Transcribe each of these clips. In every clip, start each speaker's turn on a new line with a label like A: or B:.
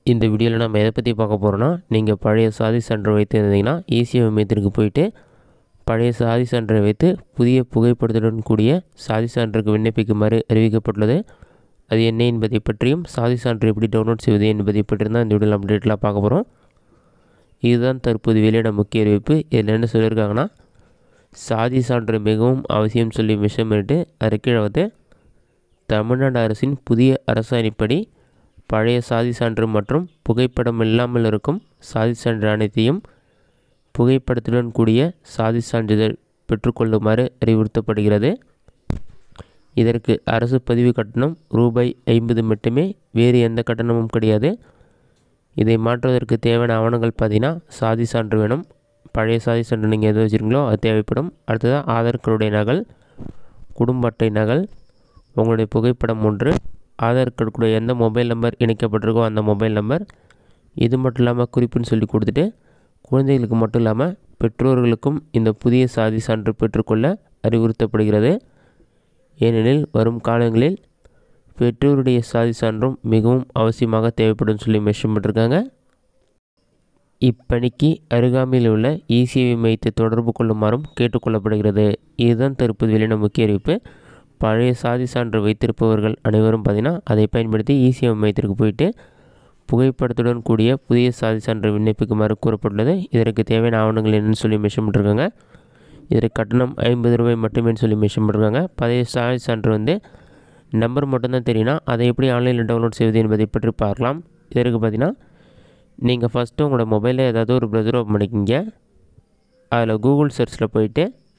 A: இந்த வீடியோவில் நம்ம எதை பற்றி பார்க்க போகிறோன்னா நீங்கள் பழைய சாதி சான்று வைத்திருந்தீங்கன்னா இசிஎம் மையத்திற்கு போயிட்டு பழைய சாதி சான்றை வைத்து புதிய புகைப்படத்துடன் கூடிய சாதி சான்றுக்கு விண்ணப்பிக்குமாறு அறிவிக்கப்பட்டுள்ளது அது என்ன என்பதை பற்றியும் சாதி சான்று எப்படி டவுன்லோட் செய்வது என்பதை பற்றியும் தான் இந்த வீடியோவில் நம்ம டீட்டெயிலாக பார்க்க போகிறோம் இதுதான் தற்போது வெளியிட முக்கிய அறிவிப்பு இதில் என்ன சொல்லியிருக்காங்கன்னா சாதி சான்று மிகவும் அவசியம் சொல்லி விஷயம் பண்ணிட்டு அது கீழே வந்து தமிழ்நாடு அரசின் புதிய அரசாணைப்படி பழைய சாதி சான்று மற்றும் புகைப்படம் இல்லாமல் இருக்கும் சாதி சான்று அனைத்தையும் புகைப்படத்துடன் கூடிய சாதி சான்றிதழ் பெற்றுக்கொள்ளுமாறு அறிவுறுத்தப்படுகிறது இதற்கு அரசு பதிவு கட்டணம் ரூபாய் ஐம்பது மட்டுமே வேறு எந்த கட்டணமும் கிடையாது இதை மாற்றுவதற்கு தேவையான ஆவணங்கள் பார்த்தீங்கன்னா சாதி சான்று வேணும் பழைய சாதி சான்று நீங்கள் எது வச்சுருங்களோ அது தேவைப்படும் அடுத்ததாக ஆதார் கார்டுடைய நகல் குடும்ப அட்டை நகல் உங்களுடைய புகைப்படம் ஒன்று ஆதார் கார்டு கூட எந்த மொபைல் நம்பர் இணைக்கப்பட்டிருக்கோ அந்த மொபைல் நம்பர் இது மட்டும் இல்லாமல் குறிப்புன்னு சொல்லி கொடுத்துட்டு குழந்தைகளுக்கு மட்டும் இல்லாமல் பெற்றோர்களுக்கும் இந்த புதிய சாதி சான்று பெற்றுக்கொள்ள அறிவுறுத்தப்படுகிறது ஏனெனில் வரும் காலங்களில் பெற்றோருடைய சாதி சான்றும் மிகவும் அவசியமாக தேவைப்படும் சொல்லி மென்ஷன் பண்ணிருக்காங்க இப்பணிக்கு அருகாமையில் உள்ள இசிஐ மையத்தை தொடர்பு கொள்ளுமாறும் கேட்டுக்கொள்ளப்படுகிறது இதுதான் தற்போது வெளியின முக்கிய அறிவிப்பு பழைய சாதி சான்று வைத்திருப்பவர்கள் அனைவரும் பார்த்திங்கன்னா அதை பயன்படுத்தி இசிஐ மையத்திற்கு போயிட்டு புகைப்படத்துடன் கூடிய புதிய சாதி சான்று விண்ணப்பிக்குமாறு கூறப்பட்டுள்ளது இதற்கு தேவையான ஆவணங்கள் என்னன்னு சொல்லி மென்ஷன் பண்ணிருக்காங்க இதற்கு கட்டணம் ஐம்பது ரூபாய் மட்டுமே சொல்லி மென்ஷன் பண்ணிருக்காங்க பழைய சாதி சான்று வந்து நம்பர் மட்டும்தான் தெரியும்னா அதை எப்படி ஆன்லைனில் டவுன்லோட் செய்வது என்பதை பற்றி பார்க்கலாம் இதற்கு பார்த்தீங்கன்னா நீங்கள் ஃபஸ்ட்டு உங்களோட மொபைலில் ஏதாவது ஒரு ப்ரௌசர் ஓப்பன் பண்ணிக்கிங்க அதில் கூகுள் சர்ச்சில் போயிட்டு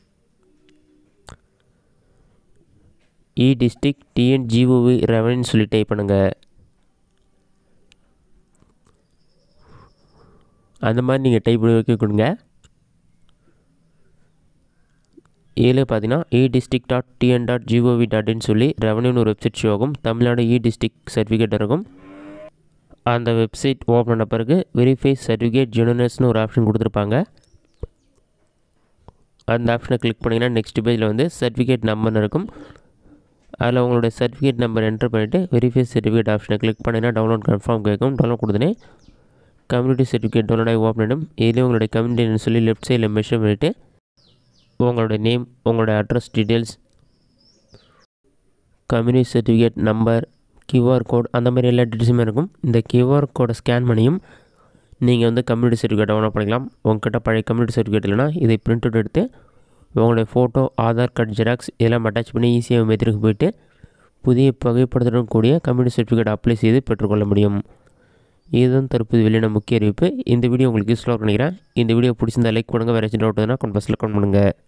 A: இ டிஸ்ட்ரிக் டிஎன்ஜிஓவி ரெவன்யூன்னு சொல்லி டைப் பண்ணுங்கள் அந்த மாதிரி நீங்கள் டைப் பண்ணி வைக்க கொடுங்க இதில் பார்த்தீங்கன்னா e district dot TN dot gov dot in சொல்லி ரெவன்யூன்னு ஒரு வெப்சைட் ஷோ ஆகும் தமிழ்நாடு இ டிஸ்ட்ரிக் சர்டிஃபிகேட் இருக்கும் அந்த வெப்சைட் ஓப்பன் பண்ண பிறகு வெரிஃபை சர்டிஃபிகேட் ஜெனுனஸ்னு ஒரு ஆப்ஷன் கொடுத்துருப்பாங்க அந்த ஆப்ஷனை கிளிக் பண்ணிங்கன்னா நெக்ஸ்ட் பேஜில் வந்து சர்டிஃபிகேட் நம்பர்னு இருக்கும் அதில் உங்களுடைய சர்டிஃபிகேட் நம்பர் என்டர் பண்ணிவிட்டு வெரிஃபை சர்டிஃபிகேட் ஆப்ஷனை கிளிக் பண்ணிங்கன்னா டவுன்லோட் கன்ஃபார்ம் கேட்கும் டவுன்லோட் கொடுத்தனே கம்யூனிட்டி சர்டிஃபிகேட் டவுன்லோட் ஆகி ஓப்பன் ஆகிடும் இதிலே உங்களுடைய கம்யூனிட்டின்னு சொல்லி லெஃப்ட் சைடில் மென்ஷன் பண்ணிவிட்டு உங்களோட நேம் உங்களோட address details community certificate number QR code அந்த மாதிரி எல்லா டீட்டெயில்ஸுமே இருக்கும் இந்த கியூஆர் கோடை ஸ்கேன் பண்ணியும் நீங்கள் வந்து கம்யூனிட்டி சர்டிஃபிகேட் டவுன்லோட் பண்ணிக்கலாம் உங்கள்கிட்ட பழைய கம்யூனிட்டி சர்டிஃபிகேட் இல்லைனா இதை பிரிண்ட் அவுட் எடுத்து உங்களுடைய ஃபோட்டோ ஆதார் கார்டு ஜெராக்ஸ் இதெல்லாம் அட்டாச் பண்ணி ஈஸியாக மெத்திற்கு போயிட்டு புதிய புகைப்படத்துடன் கூடிய கம்யூனிட்டி சர்டிஃபிகேட் அப்ளை செய்து பெற்றுக்கொள்ள முடியும் இதுதான் தற்போது வெளியான முக்கிய அறிவிப்பு இந்த வீடியோ உங்களுக்கு யூஸ்ஃபுல்லாக நினைக்கிறேன் இந்த வீடியோ பிடிச்சிருந்தா லைக் பண்ணுங்கள் வேறு ஏதாச்சும் டவுட் இருந்தால் கமெண்ட் பாக்ஸில் கமெண்ட் பண்ணுங்கள்